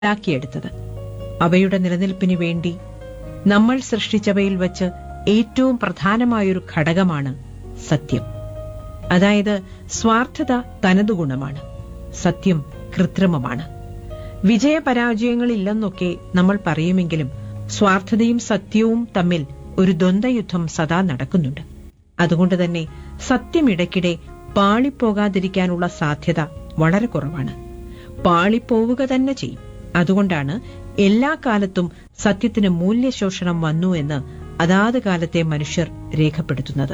ഉണ്ടാക്കിയെടുത്തത് അവയുടെ നിലനിൽപ്പിന് വേണ്ടി നമ്മൾ സൃഷ്ടിച്ചവയിൽ വച്ച് ഏറ്റവും പ്രധാനമായൊരു ഘടകമാണ് സത്യം അതായത് സ്വാർത്ഥത തനതു ഗുണമാണ് സത്യം കൃത്രിമമാണ് വിജയപരാജയങ്ങളില്ലെന്നൊക്കെ നമ്മൾ പറയുമെങ്കിലും സ്വാർത്ഥതയും സത്യവും തമ്മിൽ ഒരു ദ്വന്ദ്വയുദ്ധം സദാ നടക്കുന്നുണ്ട് അതുകൊണ്ട് തന്നെ സത്യം ഇടയ്ക്കിടെ പാളിപ്പോകാതിരിക്കാനുള്ള സാധ്യത വളരെ കുറവാണ് പാളിപ്പോവുക തന്നെ ചെയ്യും അതുകൊണ്ടാണ് എല്ലാ കാലത്തും സത്യത്തിന് മൂല്യശോഷണം വന്നു എന്ന് അതാത് കാലത്തെ മനുഷ്യർ രേഖപ്പെടുത്തുന്നത്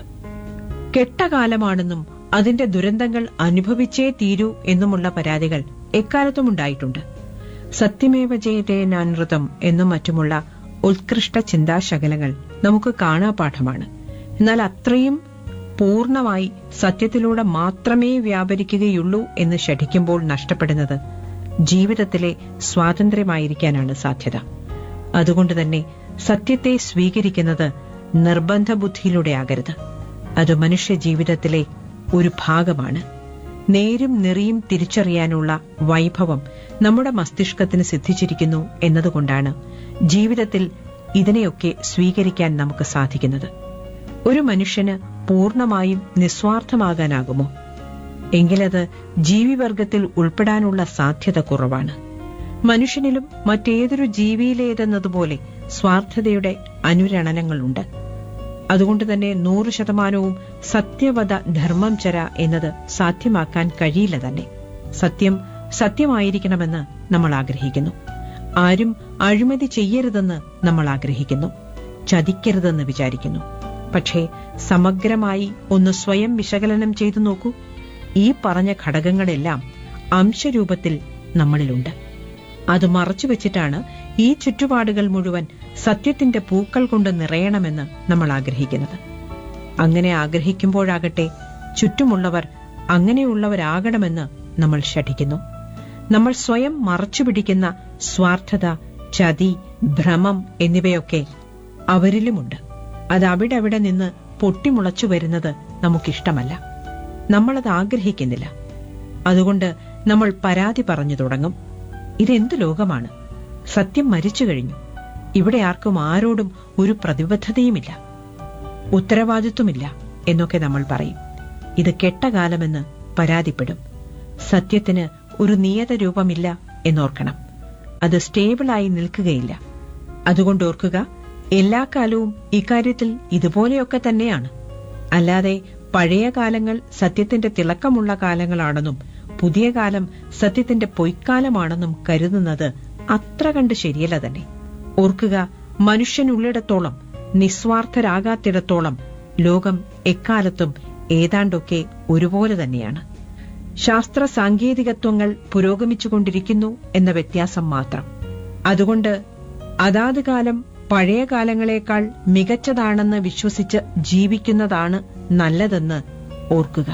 കെട്ടകാലമാണെന്നും അതിന്റെ ദുരന്തങ്ങൾ അനുഭവിച്ചേ തീരൂ എന്നുമുള്ള പരാതികൾ എക്കാലത്തും ഉണ്ടായിട്ടുണ്ട് സത്യമേവ ജയതേനാനൃതം എന്നും മറ്റുമുള്ള ഉത്കൃഷ്ട ചിന്താശകലങ്ങൾ നമുക്ക് കാണാപാഠമാണ് എന്നാൽ അത്രയും പൂർണ്ണമായി സത്യത്തിലൂടെ മാത്രമേ വ്യാപരിക്കുകയുള്ളൂ എന്ന് ശഠിക്കുമ്പോൾ നഷ്ടപ്പെടുന്നത് ജീവിതത്തിലെ സ്വാതന്ത്ര്യമായിരിക്കാനാണ് സാധ്യത അതുകൊണ്ട് തന്നെ സത്യത്തെ സ്വീകരിക്കുന്നത് നിർബന്ധ ബുദ്ധിയിലൂടെ ആകരുത് അത് മനുഷ്യ ജീവിതത്തിലെ ഒരു ഭാഗമാണ് നേരും നെറിയും തിരിച്ചറിയാനുള്ള വൈഭവം നമ്മുടെ മസ്തിഷ്കത്തിന് സിദ്ധിച്ചിരിക്കുന്നു എന്നതുകൊണ്ടാണ് ജീവിതത്തിൽ ഇതിനെയൊക്കെ സ്വീകരിക്കാൻ നമുക്ക് സാധിക്കുന്നത് ഒരു മനുഷ്യന് പൂർണ്ണമായും നിസ്വാർത്ഥമാകാനാകുമോ എങ്കിലത് ജീവിവർഗത്തിൽ ഉൾപ്പെടാനുള്ള സാധ്യത കുറവാണ് മനുഷ്യനിലും മറ്റേതൊരു ജീവിയിലേതെന്നതുപോലെ സ്വാർത്ഥതയുടെ അനുരണനങ്ങളുണ്ട് അതുകൊണ്ട് തന്നെ നൂറ് ശതമാനവും സത്യവത ധർമ്മം ചര എന്നത് സാധ്യമാക്കാൻ കഴിയില്ല തന്നെ സത്യം സത്യമായിരിക്കണമെന്ന് നമ്മൾ ആഗ്രഹിക്കുന്നു ആരും അഴിമതി ചെയ്യരുതെന്ന് നമ്മൾ ആഗ്രഹിക്കുന്നു ചതിക്കരുതെന്ന് വിചാരിക്കുന്നു പക്ഷേ സമഗ്രമായി ഒന്ന് സ്വയം വിശകലനം ചെയ്തു നോക്കൂ ഈ പറഞ്ഞ ഘടകങ്ങളെല്ലാം അംശരൂപത്തിൽ നമ്മളിലുണ്ട് അത് മറച്ചുവെച്ചിട്ടാണ് ഈ ചുറ്റുപാടുകൾ മുഴുവൻ സത്യത്തിന്റെ പൂക്കൾ കൊണ്ട് നിറയണമെന്ന് നമ്മൾ ആഗ്രഹിക്കുന്നത് അങ്ങനെ ആഗ്രഹിക്കുമ്പോഴാകട്ടെ ചുറ്റുമുള്ളവർ അങ്ങനെയുള്ളവരാകണമെന്ന് നമ്മൾ ശഠിക്കുന്നു നമ്മൾ സ്വയം മറച്ചുപിടിക്കുന്ന സ്വാർത്ഥത ചതി ഭ്രമം എന്നിവയൊക്കെ അവരിലുമുണ്ട് അത് അവിടെ അവിടെ നിന്ന് പൊട്ടിമുളച്ചു വരുന്നത് നമുക്കിഷ്ടമല്ല നമ്മളത് ആഗ്രഹിക്കുന്നില്ല അതുകൊണ്ട് നമ്മൾ പരാതി പറഞ്ഞു തുടങ്ങും ഇതെന്ത് ലോകമാണ് സത്യം മരിച്ചു കഴിഞ്ഞു ഇവിടെ ആർക്കും ആരോടും ഒരു പ്രതിബദ്ധതയുമില്ല ഉത്തരവാദിത്വമില്ല എന്നൊക്കെ നമ്മൾ പറയും ഇത് കെട്ടകാലമെന്ന് പരാതിപ്പെടും സത്യത്തിന് ഒരു നിയത രൂപമില്ല എന്നോർക്കണം അത് സ്റ്റേബിളായി നിൽക്കുകയില്ല അതുകൊണ്ട് ഓർക്കുക എല്ലാ കാലവും ഇക്കാര്യത്തിൽ ഇതുപോലെയൊക്കെ തന്നെയാണ് അല്ലാതെ പഴയ കാലങ്ങൾ സത്യത്തിന്റെ തിളക്കമുള്ള കാലങ്ങളാണെന്നും പുതിയ കാലം സത്യത്തിന്റെ പൊയ്ക്കാലമാണെന്നും കരുതുന്നത് അത്ര കണ്ട് ശരിയല്ല തന്നെ ഓർക്കുക മനുഷ്യനുള്ളിടത്തോളം നിസ്വാർത്ഥരാകാത്തിടത്തോളം ലോകം എക്കാലത്തും ഏതാണ്ടൊക്കെ ഒരുപോലെ തന്നെയാണ് ശാസ്ത്ര സാങ്കേതികത്വങ്ങൾ പുരോഗമിച്ചുകൊണ്ടിരിക്കുന്നു എന്ന വ്യത്യാസം മാത്രം അതുകൊണ്ട് അതാത് കാലം പഴയ കാലങ്ങളെക്കാൾ മികച്ചതാണെന്ന് വിശ്വസിച്ച് ജീവിക്കുന്നതാണ് നല്ലതെന്ന് ഓർക്കുക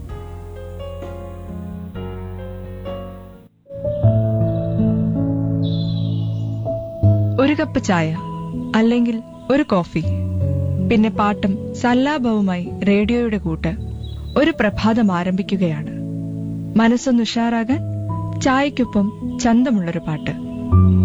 ഒരു കപ്പ് ചായ അല്ലെങ്കിൽ ഒരു കോഫി പിന്നെ പാട്ടും സല്ലാപവുമായി റേഡിയോയുടെ കൂട്ട് ഒരു പ്രഭാതം ആരംഭിക്കുകയാണ് മനസ്സൊന്ന് ഉഷാറാകാൻ ചായക്കൊപ്പം ചന്തമുള്ളൊരു പാട്ട്